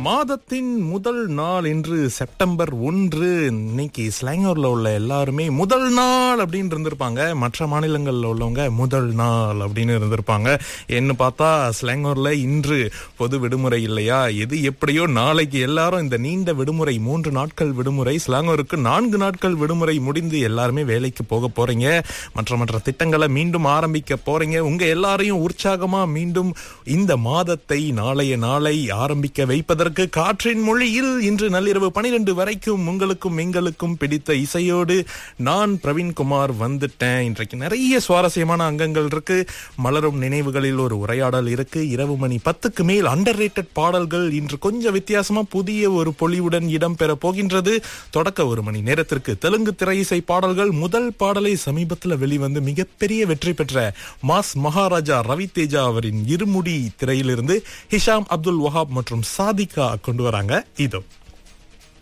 மாதத்தின் முதல் நாள் என்று செப்டம்பர் ஒன்று இன்னைக்கு ஸ்லாங்கூர்ல உள்ள எல்லாருமே முதல் நாள் அப்படின்னு இருந்திருப்பாங்க மற்ற மாநிலங்கள்ல உள்ளவங்க முதல் நாள் அப்படின்னு இருந்திருப்பாங்க என்ன பார்த்தா ஸ்லாங்கூர்ல இன்று பொது விடுமுறை இல்லையா எது எப்படியோ நாளைக்கு எல்லாரும் இந்த நீண்ட விடுமுறை மூன்று நாட்கள் விடுமுறை ஸ்லாங்கூருக்கு நான்கு நாட்கள் விடுமுறை முடிந்து எல்லாருமே வேலைக்கு போக போறீங்க மற்ற மற்ற திட்டங்களை மீண்டும் ஆரம்பிக்க போறீங்க உங்க எல்லாரையும் உற்சாகமா மீண்டும் இந்த மாதத்தை நாளைய நாளை ஆரம்பிக்க வைப்பதற்கு காற்றின் மொழியில் இன்று நள்ளிரவு பனிரெண்டு வரைக்கும் உங்களுக்கும் எங்களுக்கும் பிடித்த இசையோடு நான் பிரவீன்குமார் வந்துட்டேன் இன்றைக்கு நிறைய சுவாரஸ்யமான அங்கங்கள் இருக்கு மலரும் நினைவுகளில் ஒரு உரையாடல் இருக்கு இரவு மணி பத்துக்கு மேல் அண்டர் பாடல்கள் இன்று கொஞ்சம் வித்தியாசமா புதிய ஒரு பொலிவுடன் இடம்பெற போகின்றது தொடக்க ஒரு மணி நேரத்திற்கு தெலுங்கு திரை இசை பாடல்கள் முதல் பாடலை சமீபத்தில் வெளிவந்து மிகப்பெரிய வெற்றி பெற்ற மாஸ் மகாராஜா ரவி தேஜா அவரின் இருமுடி திரையிலிருந்து ஹிஷாம் அப்துல் வஹாப் மற்றும் சாதிகா கொண்டு வராங்க இதோ